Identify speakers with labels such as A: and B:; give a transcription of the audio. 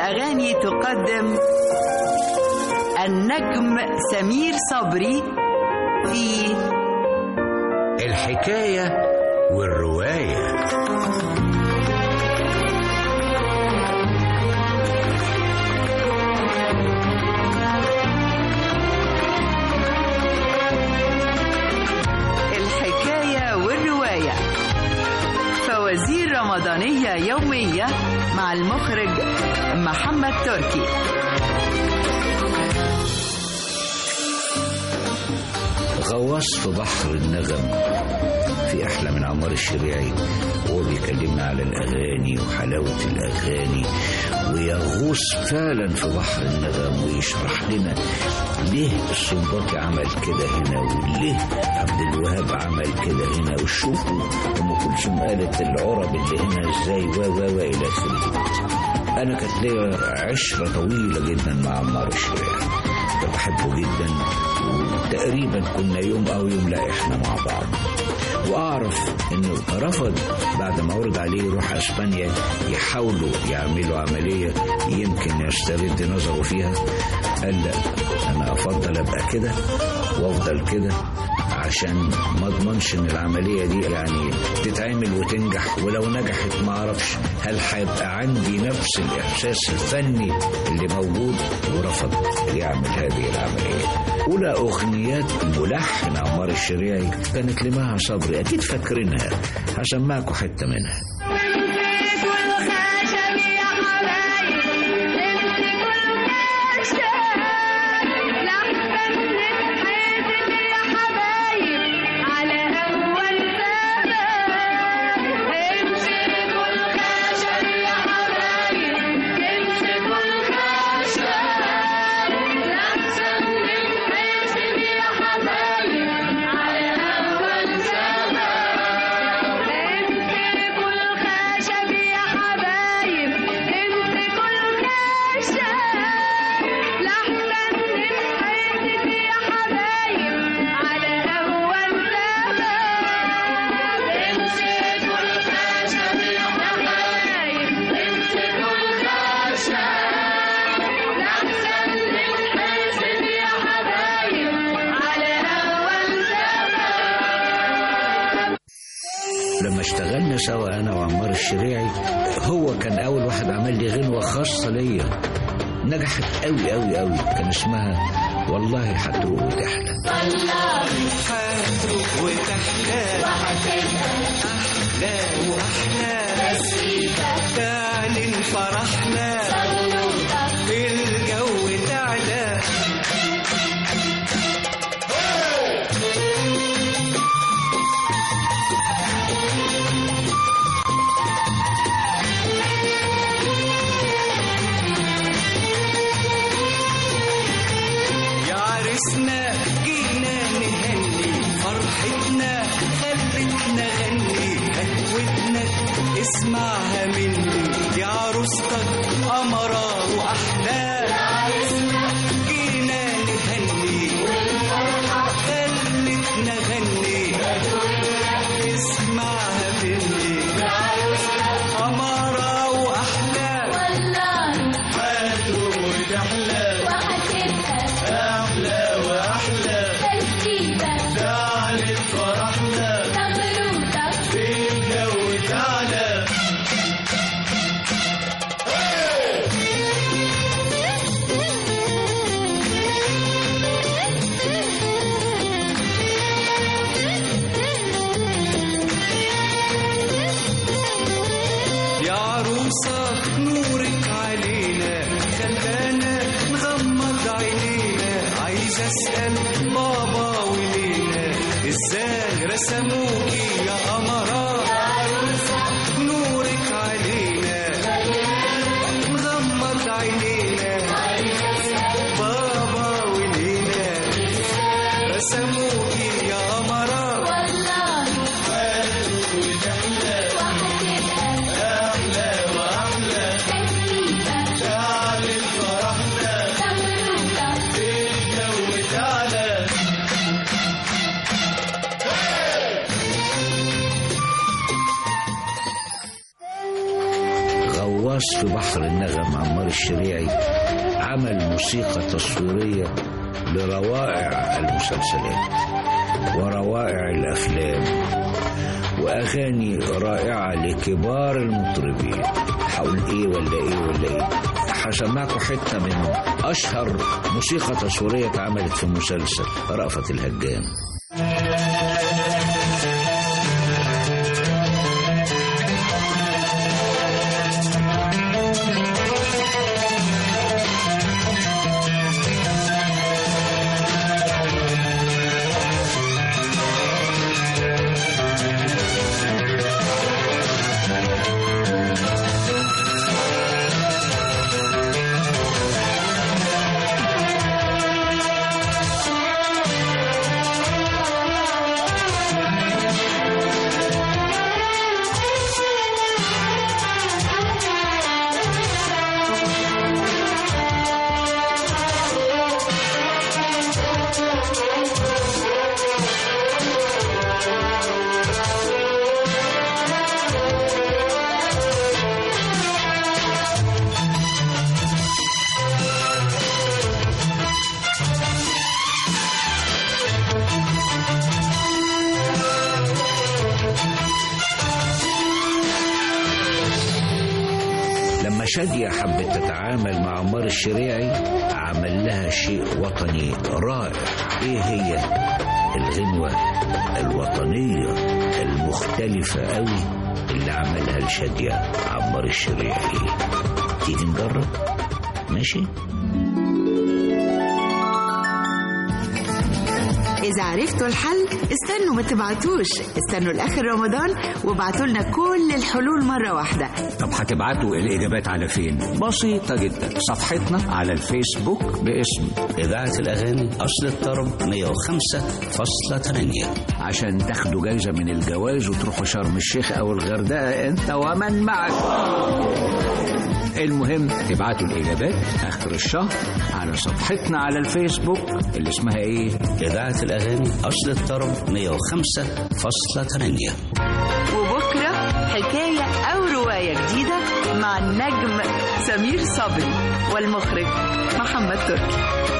A: للأغاني تقدم النجم سمير صبري في
B: الحكاية والرواية
A: الحكاية والرواية فوازير رمضانية يومية مع المخرج محمد تركي
B: غواص في بحر النغم في أحلى من عمار الشريعي وهو بيكلمنا على الأغاني وحلاوة الأغاني ويغوص فعلا في بحر النغم ويشرح لنا ليه السنباطي عمل كده هنا وليه عبد الوهاب عمل كده هنا وشوفوا أم كلثوم قالت العرب اللي هنا ازاي و و و إلى آخره أنا كانت ليا عشرة طويلة جدا مع عمار الشريعي كنت بحبه جدا وتقريبا كنا يوم او يوم لا احنا مع بعض واعرف انه رفض بعد ما عرض عليه يروح اسبانيا يحاولوا يعملوا عمليه يمكن يسترد نظره فيها قال لا انا افضل ابقى كده وافضل كده عشان ما اضمنش ان العمليه دي يعني تتعمل وتنجح ولو نجحت ما اعرفش هل هيبقى عندي نفس الاحساس الفني اللي موجود ورفض يعمل هذه العمليه اولى اغنيات الملحن عمار الشريعي كانت لمها صبري اكيد فاكرينها هسمعكم حته منها لما اشتغلنا سوا انا وعمار الشريعي هو كان اول واحد عمل لي غنوه خاصه ليا نجحت قوي قوي قوي كان اسمها والله هتروق وتحلى
C: هتروح وتحلى أحلى وأحلى تعلن فرحنا في الجو تعلى يا عرسنا جينا نهني فرحتنا خلتنا غني قهوتنا اسمعها مني يا عروستك قمرة وأحلى جينا نهني خلتنا غني اسمعها مني قمرة وأحلى هاتوا وتحلى أحلى وأحلى تعالي فرحنا في الجو تعالى يا عروسة نورك علينا خلانا نغمض عينينا عايز اسأل بابا ولينا ازاي رسموكي يا قمرة نورك علينا نغمض عينينا بابا ولينا رسموكي يا قمرة أحلى وأحلى تعالي فرحنا في الجو تعالى
B: غواص في بحر النغم عمار الشريعي عمل موسيقى تصويرية لروائع المسلسلات وروائع الأفلام وأغاني رائعة لكبار المطربين هقول إيه ولا إيه ولا إيه هسمعكم حتة من أشهر موسيقى تصويرية اتعملت في مسلسل رأفت الهجان لما شادية حبت تتعامل مع عمار الشريعي عمل لها شيء وطني رائع ايه هي الغنوة الوطنية المختلفة قوي اللي عملها لشادية عمار الشريعي تيجي نجرب ماشي
A: إذا عرفتوا الحل استنوا ما تبعتوش استنوا لآخر رمضان وابعتوا لنا كل الحلول مرة واحدة
D: طب هتبعتوا الإجابات على فين؟ بسيطة جدا صفحتنا على الفيسبوك باسم
B: إذاعة الأغاني أصل الطرب 105.8
D: عشان تاخدوا جايزة من الجوائز وتروحوا شرم الشيخ أو الغردقة أنت ومن معك المهم تبعتوا الإجابات آخر الشهر على صفحتنا على الفيسبوك اللي اسمها إيه؟
B: إذاعة الأغاني أصل الطرب 105.8
A: وبكرة حكاية أو رواية جديدة مع النجم سمير صبري والمخرج محمد تركي